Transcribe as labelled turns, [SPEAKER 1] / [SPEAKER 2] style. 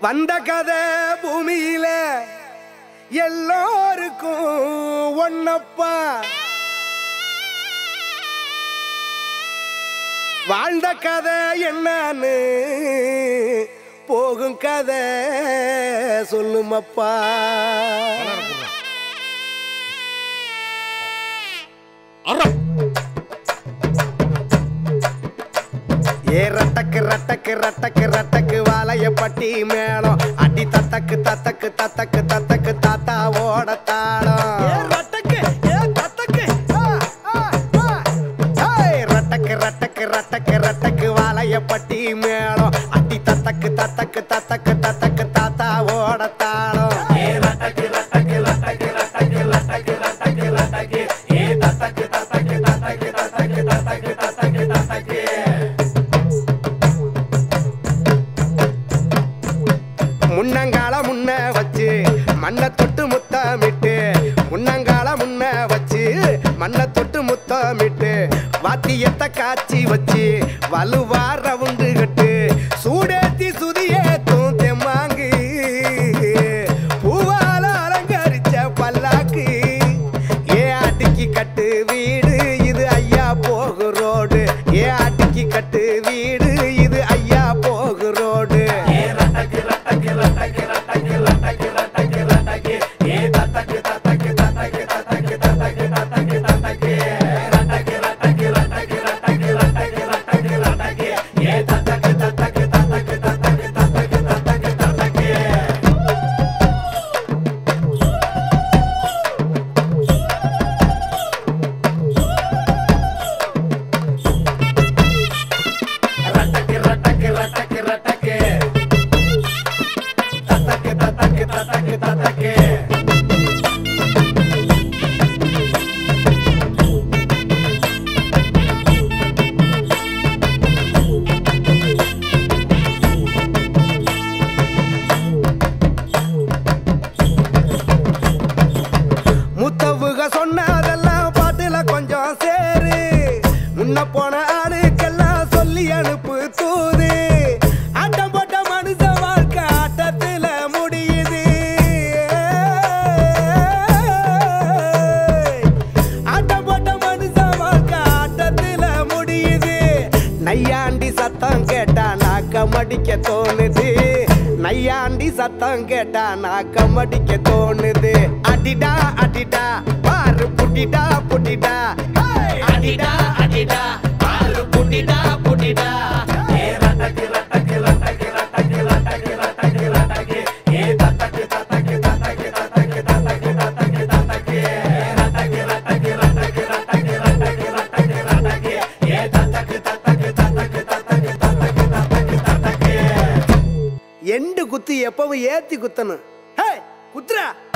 [SPEAKER 1] வந்த கதை பூமியில எல்லோருக்கும் ஒன்னப்பா வாழ்ந்த கதை என்னன்னு போகும் கதை சொல்லுமப்பா ஏ ரட்டக்கு ரட்டக்கு ரட்டக்கு ரட்டக்கு வாழைய பட்டி மேளம் அடி தத்தக்கு தத்தக்கு தத்தக்கு தத்தக்கு தாத்தா ஓட தாளம் ரட்டக்கு ஏ தத்தக்கு ரட்டக்கு ரட்டக்கு ரட்டக்கு ரட்டக்கு வாழைய பட்டி மேளம் அடி தத்தக்கு தத்தக்கு தத்தக்கு தத்தக்கு தாத்தா ஓட தாளம் முன்னங்கால முன்ன வச்சு மண்ணை தொட்டு முத்தமிட்டு முன்னங்கால முன்ன வச்சு மண்ணை தொட்டு முத்தமிட்டு வாத்தியத்தை காய்ச்சி வச்சு வலுவா ரவுண்டு கட்டு சூடேத்தி சுதியேத்தும் தெம்மாங்கு பூவால அலங்கரிச்ச பல்லாக்கு ஏ அடிக்கி கட்டு வீடு இது ஐயா போகு ரோடு ஏ அடிக்கி கட்டு வீடு இது ஐயா போகு ரோடு முத்தவுக சொன்னதெல்லாம் பாட்டுல கொஞ்சம் சேரு முன்ன போன ஆளுக்கெல்லாம் சொல்லி அனுப்பு தூது ஆட்டம் போட்ட மனுஷ வாழ்க்கை ஆட்டத்துல முடியுது ஆட்டம் போட்ட மனுஷ வாழ்க்கை ஆட்டத்துல முடியுது நையாண்டி சத்தம் கேட்டா நாக்க மடிக்க தோணுது நையாண்டி சத்தம் கேட்டா நாக்க மடிக்க தோணுது அடிடா அடிடா பாரு புட்டிடா புட்டிடா ஹேய்! அடிடா அடிடா பாரு புட்டிடா புட்டிடா எண்டு குத்து எப்பவும் ஏத்தி குத்தணும் ஹே குத்துறா